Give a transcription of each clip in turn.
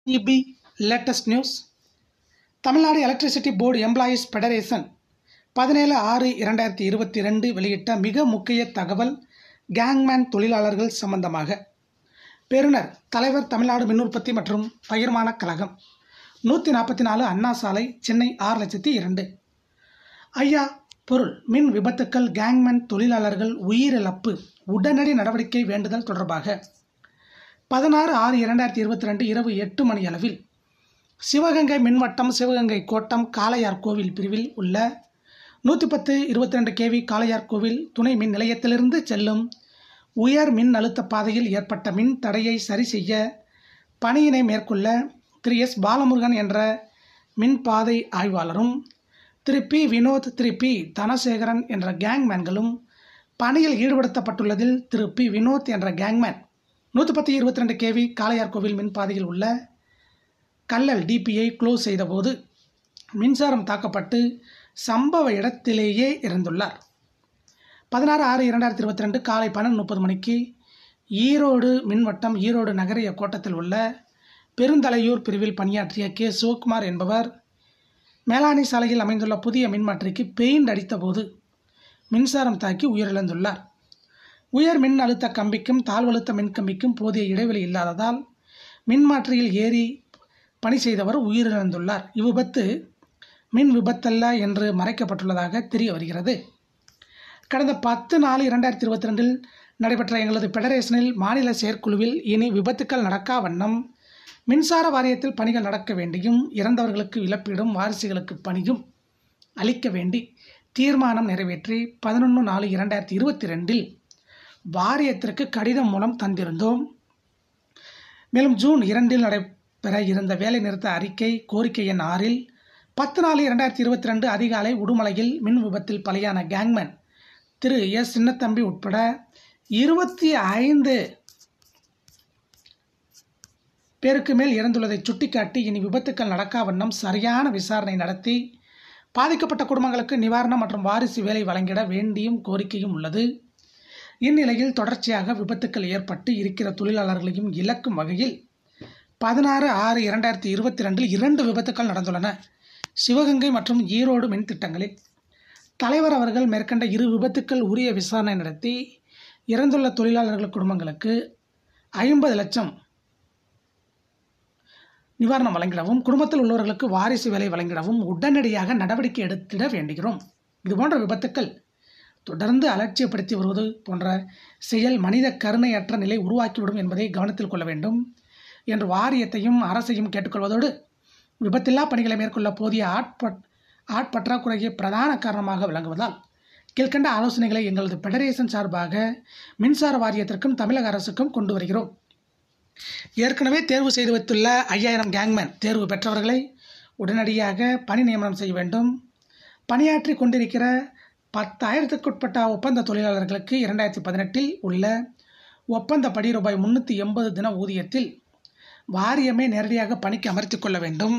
EB latest news Tamil Nadu electricity board employees federation பதினேழு ஆறு இரண்டாயிரத்தி இருபத்தி ரெண்டு வெளியிட்ட மிக முக்கிய தகவல் கேங்மேன் தொழிலாளர்கள் சம்பந்தமாக பெறுநர் தலைவர் தமிழ்நாடு மின் உற்பத்தி மற்றும் பகிர்மான கழகம் நூற்றி நாற்பத்தி நாலு அண்ணா சாலை சென்னை ஆறு லட்சத்தி இரண்டு ஐயா பொருள் மின் விபத்துக்கள் கேங்மேன் தொழிலாளர்கள் உயிரிழப்பு உடனடி நடவடிக்கை வேண்டுதல் தொடர்பாக பதினாறு ஆறு இரண்டாயிரத்தி இருபத்தி ரெண்டு இரவு எட்டு மணி அளவில் சிவகங்கை மின்வட்டம் சிவகங்கை கோட்டம் காளையார் கோவில் பிரிவில் உள்ள நூற்றி பத்து இருபத்தி ரெண்டு கேவி காளையார் கோவில் துணை மின் நிலையத்திலிருந்து செல்லும் உயர் மின் அழுத்த பாதையில் ஏற்பட்ட மின் தடையை சரி செய்ய பணியினை மேற்கொள்ள திரு எஸ் பாலமுருகன் என்ற மின்பாதை ஆய்வாளரும் திரு பி வினோத் திரு பி தனசேகரன் என்ற கேங்மேன்களும் பணியில் ஈடுபடுத்தப்பட்டுள்ளதில் திரு பி வினோத் என்ற கேங்மேன் நூற்றி பத்து இருபத்தி ரெண்டு கேவி காளையார் கோவில் மின்பாதையில் உள்ள கல்லல் டிபியை க்ளோஸ் செய்தபோது மின்சாரம் தாக்கப்பட்டு சம்பவ இடத்திலேயே இறந்துள்ளார் பதினாறு ஆறு இரண்டாயிரத்தி இருபத்தி ரெண்டு காலை பன்னெண்டு முப்பது மணிக்கு ஈரோடு மின்வட்டம் ஈரோடு நகரிய கோட்டத்தில் உள்ள பெருந்தலையூர் பிரிவில் பணியாற்றிய கே சிவகுமார் என்பவர் மேலாணி சாலையில் அமைந்துள்ள புதிய மின்மாற்றிக்கு பெயிண்ட் அடித்தபோது மின்சாரம் தாக்கி உயிரிழந்துள்ளார் உயர் மின் அழுத்த கம்பிக்கும் தாழ்வழுத்த மின் கம்பிக்கும் போதிய இடைவெளி இல்லாததால் மின்மாற்றியில் ஏறி பணி செய்தவர் உயிரிழந்துள்ளார் இவ்விபத்து மின் விபத்தல்ல என்று மறைக்கப்பட்டுள்ளதாக தெரிய வருகிறது கடந்த பத்து நாலு இரண்டாயிரத்தி இருபத்தி ரெண்டில் நடைபெற்ற எங்களது ஃபெடரேஷனில் மாநில செயற்குழுவில் இனி விபத்துக்கள் நடக்கா வண்ணம் மின்சார வாரியத்தில் பணிகள் நடக்க வேண்டியும் இறந்தவர்களுக்கு இழப்பீடும் வாரிசுகளுக்கு பணியும் அளிக்க வேண்டி தீர்மானம் நிறைவேற்றி பதினொன்று நாலு இரண்டாயிரத்தி இருபத்தி ரெண்டில் வாரியத்திற்கு கடிதம் மூலம் தந்திருந்தோம் மேலும் ஜூன் இரண்டில் நடைபெற இருந்த வேலை நிறுத்த அறிக்கை கோரிக்கை எண் ஆறில் பத்து நாலு இரண்டாயிரத்தி இருபத்தி ரெண்டு அதிகாலை உடுமலையில் மின் விபத்தில் பலியான கேங்மேன் திரு எஸ் சின்னத்தம்பி உட்பட இருபத்தி ஐந்து பேருக்கு மேல் இறந்துள்ளதை சுட்டிக்காட்டி இனி விபத்துக்கள் நடக்கா வண்ணம் சரியான விசாரணை நடத்தி பாதிக்கப்பட்ட குடும்பங்களுக்கு நிவாரணம் மற்றும் வாரிசு வேலை வழங்கிட வேண்டியும் கோரிக்கையும் உள்ளது இந்நிலையில் தொடர்ச்சியாக விபத்துக்கள் ஏற்பட்டு இருக்கிற தொழிலாளர்களையும் இழக்கும் வகையில் பதினாறு ஆறு இரண்டாயிரத்தி இருபத்தி ரெண்டில் இரண்டு விபத்துக்கள் நடந்துள்ளன சிவகங்கை மற்றும் ஈரோடு மின் திட்டங்களில் தலைவர் அவர்கள் மேற்கண்ட இரு விபத்துக்கள் உரிய விசாரணை நடத்தி இறந்துள்ள தொழிலாளர்கள் குடும்பங்களுக்கு ஐம்பது லட்சம் நிவாரணம் வழங்கிடவும் குடும்பத்தில் உள்ளவர்களுக்கு வாரிசு வேலை வழங்கிடவும் உடனடியாக நடவடிக்கை எடுத்திட வேண்டுகிறோம் இதுபோன்ற விபத்துக்கள் தொடர்ந்து அலட்சியப்படுத்தி வருவது போன்ற செயல் மனித கருணையற்ற நிலை உருவாக்கிவிடும் என்பதை கவனத்தில் கொள்ள வேண்டும் என்று வாரியத்தையும் அரசையும் கேட்டுக்கொள்வதோடு விபத்தில்லா பணிகளை மேற்கொள்ள போதிய ஆட்பட் ஆட்பற்றாக்குறையை பிரதான காரணமாக விளங்குவதால் கீழ்கண்ட ஆலோசனைகளை எங்களது ஃபெடரேஷன் சார்பாக மின்சார வாரியத்திற்கும் தமிழக அரசுக்கும் கொண்டு வருகிறோம் ஏற்கனவே தேர்வு செய்து வைத்துள்ள ஐயாயிரம் கேங்மேன் தேர்வு பெற்றவர்களை உடனடியாக பணி நியமனம் செய்ய வேண்டும் பணியாற்றி கொண்டிருக்கிற பத்தாயிரத்துக்குட்பட்ட ஒப்பந்த தொழிலாளர்களுக்கு இரண்டாயிரத்தி பதினெட்டில் உள்ள ஒப்பந்தப்படி ரூபாய் முன்னூற்றி எண்பது தின ஊதியத்தில் வாரியமே நேரடியாக பணிக்கு அமர்த்திக் கொள்ள வேண்டும்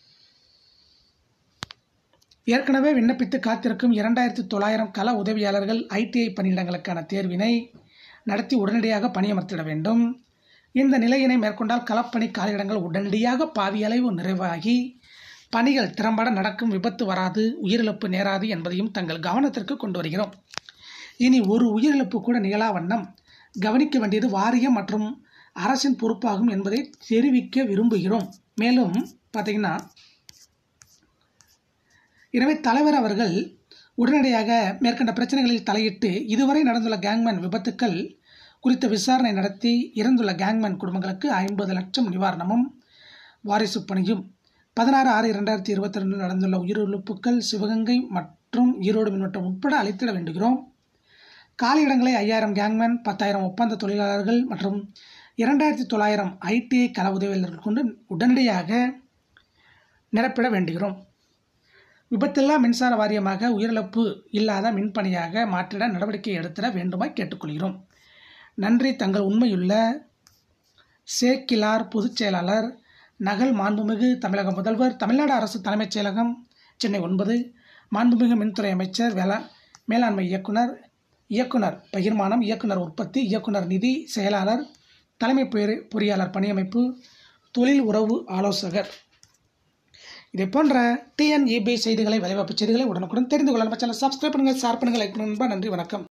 ஏற்கனவே விண்ணப்பித்து காத்திருக்கும் இரண்டாயிரத்தி தொள்ளாயிரம் கள உதவியாளர்கள் ஐடிஐ பணியிடங்களுக்கான தேர்வினை நடத்தி உடனடியாக பணியமர்த்திட வேண்டும் இந்த நிலையினை மேற்கொண்டால் களப்பணி காலியிடங்கள் உடனடியாக பாதியளவு நிறைவாகி பணிகள் திறம்பட நடக்கும் விபத்து வராது உயிரிழப்பு நேராது என்பதையும் தங்கள் கவனத்திற்கு கொண்டு வருகிறோம் இனி ஒரு உயிரிழப்பு கூட நிகழா வண்ணம் கவனிக்க வேண்டியது வாரியம் மற்றும் அரசின் பொறுப்பாகும் என்பதை தெரிவிக்க விரும்புகிறோம் மேலும் பார்த்தீங்கன்னா எனவே தலைவர் அவர்கள் உடனடியாக மேற்கண்ட பிரச்சனைகளில் தலையிட்டு இதுவரை நடந்துள்ள கேங்மேன் விபத்துக்கள் குறித்த விசாரணை நடத்தி இறந்துள்ள கேங்மேன் குடும்பங்களுக்கு ஐம்பது லட்சம் நிவாரணமும் வாரிசு பணியும் பதினாறு ஆறு இரண்டாயிரத்தி இருபத்தி ரெண்டில் நடந்துள்ள உயிரிழப்புகள் சிவகங்கை மற்றும் ஈரோடு மின்வட்டம் உட்பட அளித்திட வேண்டுகிறோம் காலியிடங்களை ஐயாயிரம் கேங்மேன் பத்தாயிரம் ஒப்பந்த தொழிலாளர்கள் மற்றும் இரண்டாயிரத்தி தொள்ளாயிரம் ஐடிஐ கள உதவியாளர்கள் கொண்டு உடனடியாக நிரப்பிட வேண்டுகிறோம் விபத்தில்லா மின்சார வாரியமாக உயிரிழப்பு இல்லாத மின்பணியாக மாற்றிட நடவடிக்கை எடுத்திட வேண்டுமாய் கேட்டுக்கொள்கிறோம் நன்றி தங்கள் உண்மையுள்ள சேக்கிலார் பொதுச் செயலாளர் நகல் மாண்புமிகு தமிழக முதல்வர் தமிழ்நாடு அரசு தலைமைச் செயலகம் சென்னை ஒன்பது மாண்புமிகு மின்துறை அமைச்சர் வேளா மேலாண்மை இயக்குனர் இயக்குனர் பகிர்மானம் இயக்குனர் உற்பத்தி இயக்குனர் நிதி செயலாளர் தலைமை பொறி- பொறியாளர் பணியமைப்பு தொழில் உறவு ஆலோசகர் இதே போன்ற டிஎன்இபி செய்திகளை விளைவாப்பு செய்திகளை உடனுக்குடன் தெரிந்து கொள்ள நம்ம சேனல் சப்ஸ்கிரைப் பண்ணுங்கள் ஷேர் பண்ணுங்கள் லைக் பண்ணுங்கள் நன்றி வணக்கம்